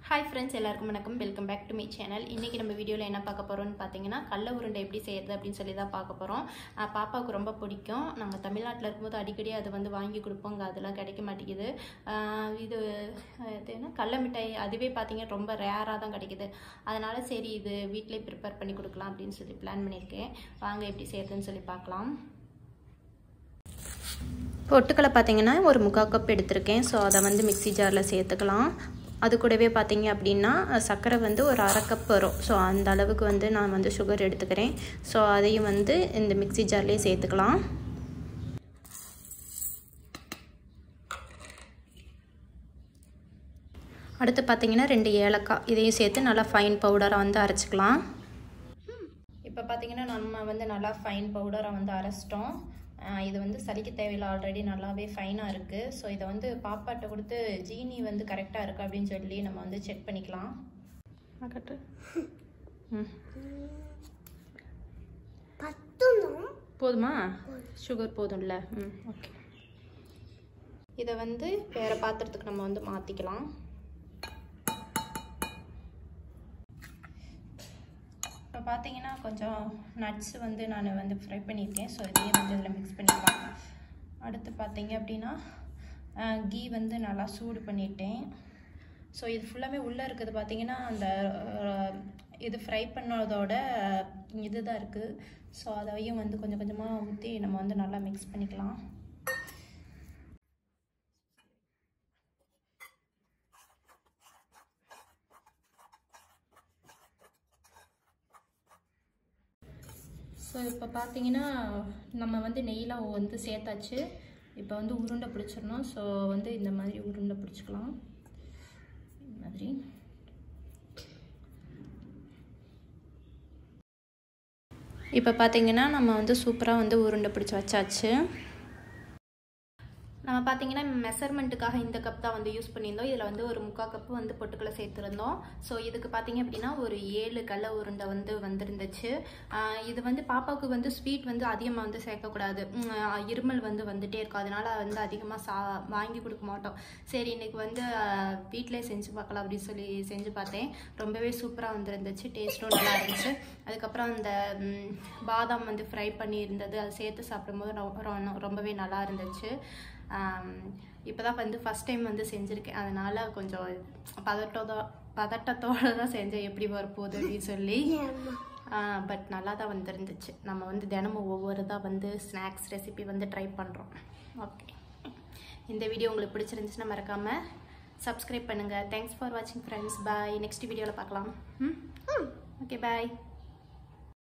hi friends எல்லாருக்கும் வணக்கம் welcome back to me channel இன்றைக்கி நம்ம வீடியோவில் என்ன பார்க்க போகிறோம்னு பார்த்தீங்கன்னா கடல உருண்டை எப்படி செய்கிறது அப்படின்னு சொல்லி தான் பார்க்க போகிறோம் பாப்பாவுக்கு ரொம்ப பிடிக்கும் நாங்கள் தமிழ்நாட்டில் இருக்கும்போது அடிக்கடி அது வந்து வாங்கி கொடுப்போங்க அதெல்லாம் கிடைக்க மாட்டேங்குது ஆஹ் இது இது என்ன கடல மிட்டாய் அதுவே பார்த்தீங்கன்னா ரொம்ப ரேராக தான் கிடைக்குது அதனால் சரி இது வீட்டிலே ப்ரிப்பேர் பண்ணி கொடுக்கலாம் அப்படின்னு சொல்லி பிளான் பண்ணியிருக்கேன் வாங்க எப்படி செய்யறதுன்னு சொல்லி பார்க்கலாம் பொட்டுக்கலை பார்த்தீங்கன்னா ஒரு முக்கால் கப் எடுத்திருக்கேன் ஸோ அதை வந்து மிக்சி ஜாரில் சேர்த்துக்கலாம் அது கூடவே பார்த்தீங்க அப்படின்னா சர்க்கரை வந்து ஒரு அரை கப் வரும் ஸோ அந்த அளவுக்கு வந்து நான் வந்து சுகர் எடுத்துக்கிறேன் ஸோ அதையும் வந்து இந்த மிக்சி ஜார்லேயே சேர்த்துக்கலாம் அடுத்து பார்த்தீங்கன்னா ரெண்டு ஏலக்காய் இதையும் சேர்த்து நல்லா ஃபைன் பவுடரை வந்து அரைச்சிக்கலாம் இப்போ பார்த்தீங்கன்னா நம்ம வந்து நல்லா ஃபைன் பவுடரை வந்து அரைச்சிட்டோம் இது வந்து சளிக்கு தேவையில்லை ஆல்ரெடி நல்லாவே ஃபைனாக இருக்குது ஸோ இதை வந்து பாப்பாட்ட கொடுத்து ஜீனி வந்து கரெக்டாக இருக்குது அப்படின்னு சொல்லி நம்ம வந்து செக் பண்ணிக்கலாம் கட்டு ம் போதுமா சுகர் போதும்ல ம் ஓகே இதை வந்து வேறு பாத்திரத்துக்கு நம்ம வந்து மாற்றிக்கலாம் இப்போ பார்த்தீங்கன்னா கொஞ்சம் நட்ஸ் வந்து நான் வந்து ஃப்ரை பண்ணியிருக்கேன் ஸோ இதையே வந்து இதில் மிக்ஸ் பண்ணிக்கலாம் அடுத்து பார்த்தீங்க அப்படின்னா கீ வந்து நல்லா சூடு பண்ணிட்டேன் ஸோ இது ஃபுல்லாமே உள்ளே இருக்கிறது பார்த்தீங்கன்னா அந்த இது ஃப்ரை பண்ணதோட இது தான் இருக்குது ஸோ அதையும் வந்து கொஞ்சம் கொஞ்சமாக ஊற்றி நம்ம வந்து நல்லா மிக்ஸ் பண்ணிக்கலாம் ஸோ இப்போ பார்த்தீங்கன்னா நம்ம வந்து நெய்லாம் வந்து சேர்த்தாச்சு இப்போ வந்து உருண்டை பிடிச்சிடணும் ஸோ வந்து இந்த மாதிரி உருண்டை பிடிச்சிக்கலாம் இந்த மாதிரி இப்போ பார்த்தீங்கன்னா நம்ம வந்து சூப்பராக வந்து உருண்டை பிடிச்சி வச்சாச்சு நம்ம பார்த்தீங்கன்னா மெஷர்மெண்ட்டுக்காக இந்த கப் தான் வந்து யூஸ் பண்ணியிருந்தோம் இதில் வந்து ஒரு முக்கால் கப்பு வந்து பொட்டுக்களை சேர்த்துருந்தோம் ஸோ இதுக்கு பார்த்தீங்க அப்படின்னா ஒரு ஏழு கடல உருண்டை வந்து வந்துருந்துச்சு இது வந்து பாப்பாவுக்கு வந்து ஸ்வீட் வந்து அதிகமாக வந்து சேர்க்கக்கூடாது இருமல் வந்து வந்துட்டே இருக்கும் அதனால வந்து அதிகமாக சா வாங்கி கொடுக்க மாட்டோம் சரி இன்னைக்கு வந்து வீட்டிலே செஞ்சு பார்க்கலாம் அப்படின்னு சொல்லி செஞ்சு பார்த்தேன் ரொம்பவே சூப்பராக வந்துருந்துச்சு டேஸ்ட்டும் நல்லா இருந்துச்சு அதுக்கப்புறம் அந்த பாதாம் வந்து ஃப்ரை பண்ணி இருந்தது அது சேர்த்து சாப்பிடும்போது ரொம்பவே நல்லா இருந்துச்சு இப்போ தான் வந்து ஃபஸ்ட் டைம் வந்து செஞ்சுருக்கேன் அதனால் கொஞ்சம் பதட்டத்தோ பதட்டத்தோடு தான் செஞ்சேன் எப்படி வரப்போகுது அப்படின்னு சொல்லி பட் நல்லா தான் வந்துருந்துச்சு நம்ம வந்து தினமும் ஒவ்வொரு தான் வந்து ஸ்நாக்ஸ் ரெசிபி வந்து ட்ரை பண்ணுறோம் ஓகே இந்த வீடியோ உங்களுக்கு பிடிச்சிருந்துச்சுன்னா மறக்காமல் சப்ஸ்கிரைப் பண்ணுங்கள் தேங்க்ஸ் ஃபார் வாட்சிங் ஃப்ரெண்ட்ஸ் பாய் நெக்ஸ்ட் வீடியோவில் பார்க்கலாம் ம் ஓகே பாய்